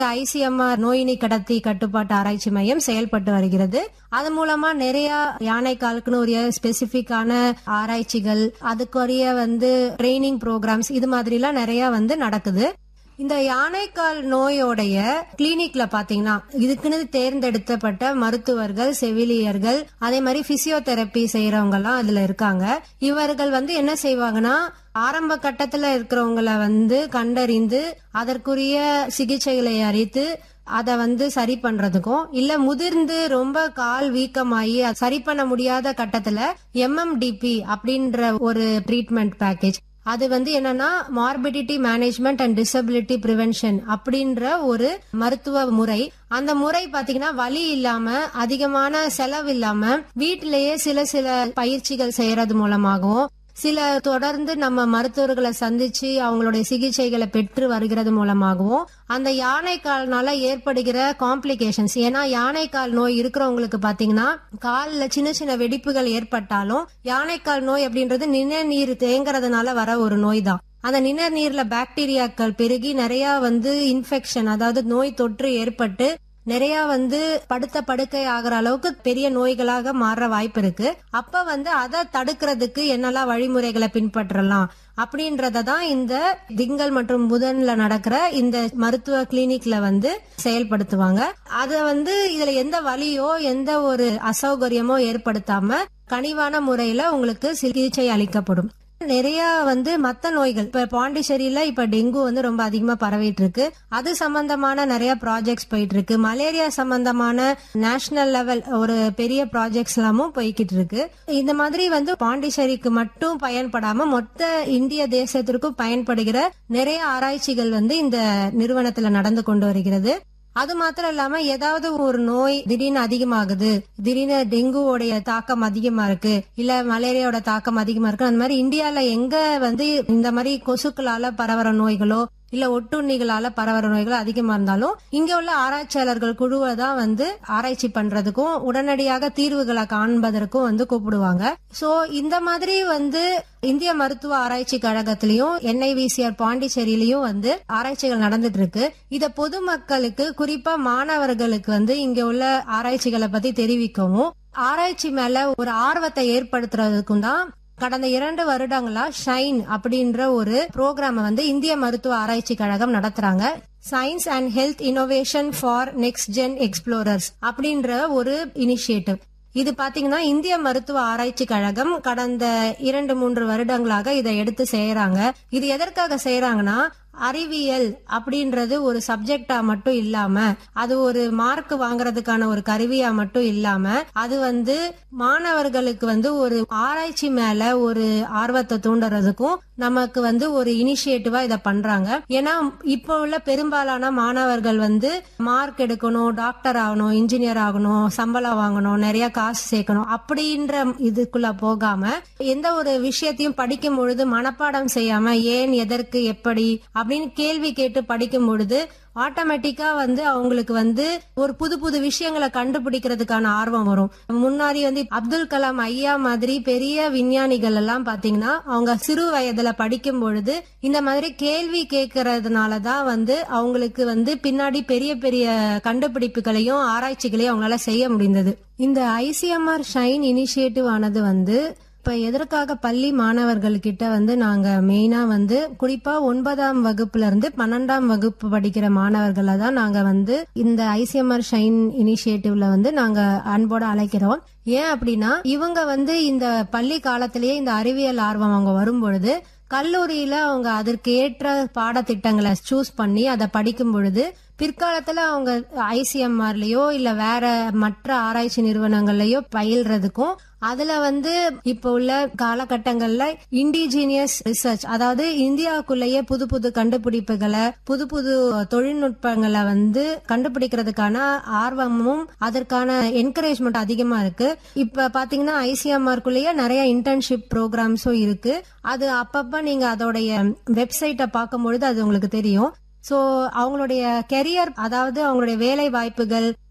ICMR நோயினி கடத்தி கட்டுப்பாட்டு ஆராய்ச்சி மையம் செயல்பட்டு வருகிறது அது மூலமா நிறைய யானைக்காலுக்குன்னு உரிய ஸ்பெசிபிக்கான ஆராய்ச்சிகள் அதுக்குரிய வந்து ட்ரைனிங் ப்ரோக்ராம்ஸ் இது மாதிரிலாம் நிறைய வந்து நடக்குது இந்த யானைக்கால் நோயோடைய கிளினிக்ல பாத்தீங்கன்னா இதுக்குன்னு தேர்ந்தெடுக்கப்பட்ட மருத்துவர்கள் செவிலியர்கள் அதே மாதிரி பிசியோதெரப்பி செய்யறவங்க எல்லாம் அதுல இருக்காங்க இவர்கள் வந்து என்ன செய்வாங்கன்னா ஆரம்ப கட்டத்துல இருக்கிறவங்கள வந்து கண்டறிந்து அதற்குரிய சிகிச்சைகளை அறித்து அத வந்து சரி பண்றதுக்கும் இல்ல முதிர்ந்து ரொம்ப கால் வீக்கமாயி அது சரி பண்ண முடியாத கட்டத்துல எம்எம்டிபி அப்படின்ற ஒரு ட்ரீட்மெண்ட் பேக்கேஜ் அது வந்து என்னன்னா morbidity management and disability prevention அப்படின்ற ஒரு மருத்துவ முறை அந்த முறை பாத்தீங்கன்னா வலி இல்லாம அதிகமான செலவு இல்லாம வீட்டிலேயே சில சில பயிற்சிகள் செய்யறது மூலமாகவும் சில தொடர்ந்து நம்ம மருத்துவர்களை சந்திச்சு அவங்களுடைய சிகிச்சைகளை பெற்று வருகிறது மூலமாகவும் அந்த யானைக்கால்னால ஏற்படுகிற காம்ப்ளிகேஷன்ஸ் ஏன்னா யானைக்கால் நோய் இருக்கிறவங்களுக்கு பாத்தீங்கன்னா கால்ல சின்ன சின்ன வெடிப்புகள் ஏற்பட்டாலும் யானைக்கால் நோய் அப்படின்றது நிணநீர் தேங்குறதுனால வர ஒரு நோய் தான் அந்த நிணநீர்ல பாக்டீரியாக்கள் பெருகி நிறைய வந்து இன்ஃபெக்ஷன் அதாவது நோய் தொற்று ஏற்பட்டு நிறைய வந்து படுத்த படுக்கை ஆகிற அளவுக்கு பெரிய நோய்களாக மாற வாய்ப்பு இருக்கு அப்ப வந்து அதை தடுக்கிறதுக்கு என்னெல்லாம் வழிமுறைகளை பின்பற்றலாம் அப்படின்றத தான் இந்த திங்கள் மற்றும் புதன்ல நடக்கிற இந்த மருத்துவ கிளினிக்ல வந்து செயல்படுத்துவாங்க அத வந்து இதுல எந்த வலியோ எந்த ஒரு அசௌகரியமோ ஏற்படுத்தாம கனிவான முறையில உங்களுக்கு சிகிச்சை அளிக்கப்படும் நிறைய வந்து மத்த நோய்கள் இப்ப பாண்டிச்சேரியில இப்ப டெங்கு வந்து ரொம்ப அதிகமா பரவிட்டு இருக்கு அது சம்பந்தமான நிறைய ப்ராஜெக்ட்ஸ் போயிட்டு இருக்கு மலேரியா சம்பந்தமான நேஷனல் லெவல் ஒரு பெரிய ப்ராஜெக்ட்ஸ் எல்லாமும் போய்கிட்டு இருக்கு இந்த மாதிரி வந்து பாண்டிச்சேரிக்கு மட்டும் பயன்படாம மொத்த இந்திய தேசத்திற்கும் பயன்படுகிற நிறைய ஆராய்ச்சிகள் வந்து இந்த நிறுவனத்துல நடந்து கொண்டு வருகிறது அது மாத்திரம் இல்லாம ஏதாவது ஒரு நோய் திடீர்னு அதிகமாகுது திடீர்னு டெங்குவோடைய தாக்கம் அதிகமா இருக்கு இல்ல மலேரியாவோட தாக்கம் அதிகமா இருக்கு அந்த மாதிரி இந்தியால எங்க வந்து இந்த மாதிரி கொசுக்களால பரவற நோய்களோ இல்ல ஒட்டுண்ணிகளால பரவற நோய்கள் அதிகமா இருந்தாலும் இங்க உள்ள ஆராய்ச்சியாளர்கள் குழுவை தான் வந்து ஆராய்ச்சி பண்றதுக்கும் உடனடியாக தீர்வுகளை காண்பதற்கும் வந்து கூப்பிடுவாங்க சோ இந்த மாதிரி வந்து இந்திய மருத்துவ ஆராய்ச்சி கழகத்திலயும் என்ஐவிசிஆர் பாண்டிச்சேரியிலயும் வந்து ஆராய்ச்சிகள் நடந்துட்டு இருக்கு இத பொதுமக்களுக்கு குறிப்பா மாணவர்களுக்கு வந்து இங்க உள்ள ஆராய்ச்சிகளை பத்தி தெரிவிக்கவும் ஆராய்ச்சி மேல ஒரு ஆர்வத்தை ஏற்படுத்துறதுக்கும் தான் கடந்த இரண்டு வருடங்களா ஷைன் அப்படின்ற ஒரு ப்ரோக்ராம வந்து இந்திய மருத்துவ ஆராய்ச்சி கழகம் நடத்துறாங்க science and health innovation for next gen explorers அப்படின்ற ஒரு இனிஷியேட்டிவ் இது பாத்தீங்கன்னா இந்திய மருத்துவ ஆராய்ச்சி கழகம் கடந்த இரண்டு மூன்று வருடங்களாக இதை எடுத்து செய்யறாங்க இது எதற்காக செய்யறாங்கன்னா அறிவியல் அப்படின்றது ஒரு சப்ஜெக்டா மட்டும் இல்லாம அது ஒரு மார்க் வாங்குறதுக்கான ஒரு கருவியா மட்டும் இல்லாம அது வந்து மாணவர்களுக்கு வந்து ஒரு ஆராய்ச்சி மேல ஒரு ஆர்வத்தை தூண்டுறதுக்கும் நமக்கு வந்து ஒரு இனிஷியேட்டிவா இத பண்றாங்க ஏன்னா இப்போ உள்ள பெரும்பாலான மாணவர்கள் வந்து மார்க் எடுக்கணும் டாக்டர் ஆகணும் இன்ஜினியர் ஆகணும் சம்பளம் வாங்கணும் நிறைய காசு சேர்க்கணும் அப்படின்ற இதுக்குள்ள போகாம எந்த ஒரு விஷயத்தையும் படிக்கும் பொழுது மனப்பாடம் செய்யாம ஏன் எதற்கு எப்படி அப்படின்னு கேள்வி கேட்டு படிக்கும் பொழுது ஆட்டோமேட்டிக்கா வந்து அவங்களுக்கு வந்து ஒரு புது புது விஷயங்களை கண்டுபிடிக்கிறதுக்கான ஆர்வம் வரும் முன்னாடி வந்து அப்துல் கலாம் ஐயா மாதிரி பெரிய விஞ்ஞானிகள் எல்லாம் பாத்தீங்கன்னா அவங்க சிறு வயதுல படிக்கும் பொழுது இந்த மாதிரி கேள்வி கேட்கறதுனாலதான் வந்து அவங்களுக்கு வந்து பின்னாடி பெரிய பெரிய கண்டுபிடிப்புகளையும் ஆராய்ச்சிகளையும் அவங்களால செய்ய முடிந்தது இந்த ஐசிஎம்ஆர் ஷைன் இனிஷியேட்டிவ் ஆனது வந்து இப்ப எதற்காக பள்ளி மாணவர்கள் கிட்ட வந்து நாங்க மெயினா வந்து குறிப்பா ஒன்பதாம் வகுப்புல இருந்து பன்னெண்டாம் வகுப்பு படிக்கிற மாணவர்களை தான் நாங்க வந்து இந்த ஐசிஎம்ஆர் ஷைன் இனிஷியேட்டிவ்ல வந்து நாங்க அன்போட அழைக்கிறோம் ஏன் அப்படின்னா இவங்க வந்து இந்த பள்ளி காலத்திலேயே இந்த அறிவியல் ஆர்வம் அவங்க வரும்பொழுது கல்லூரியில அவங்க அதற்கு ஏற்ற பாடத்திட்டங்களை சூஸ் பண்ணி அதை படிக்கும் பொழுது பிற்காலத்துல அவங்க ஐசிஎம்ஆர்லயோ இல்ல வேற மற்ற ஆராய்ச்சி நிறுவனங்கள்லயோ பயில்றதுக்கும் அதுல வந்து இப்ப உள்ள காலகட்டங்கள்ல இண்டிஜீனியஸ் ரிசர்ச் அதாவது இந்தியாவுக்குள்ளேயே புது புது கண்டுபிடிப்புகளை புது புது தொழில்நுட்பங்களை வந்து கண்டுபிடிக்கிறதுக்கான ஆர்வமும் அதற்கான என்கரேஜ்மெண்ட் அதிகமா இருக்கு இப்ப பாத்தீங்கன்னா ஐசிஎம்ஆர்க்குள்ளேயே நிறைய இன்டர்ன்ஷிப் ப்ரோக்ராம்ஸும் இருக்கு அது அப்பப்ப நீங்க அதோடைய வெப்சைட்டை பார்க்கும்பொழுது அது உங்களுக்கு தெரியும் சோ அவங்களுடைய கெரியர் அதாவது அவங்களுடைய வேலை வாய்ப்புகள்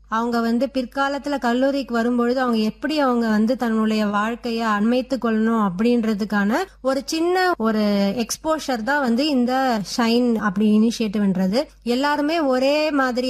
அவங்க வந்து பிற்காலத்துல கல்லூரிக்கு வரும்பொழுது அவங்க எப்படி அவங்க வந்து தன்னுடைய வாழ்க்கைய அண்மைத்து கொள்ளணும் அப்படின்றதுக்கான ஒரு சின்ன ஒரு எக்ஸ்போஷர் தான் வந்து இந்த ஷைன் அப்படி இனிஷியேட்டிவ்ன்றது எல்லாருமே ஒரே மாதிரி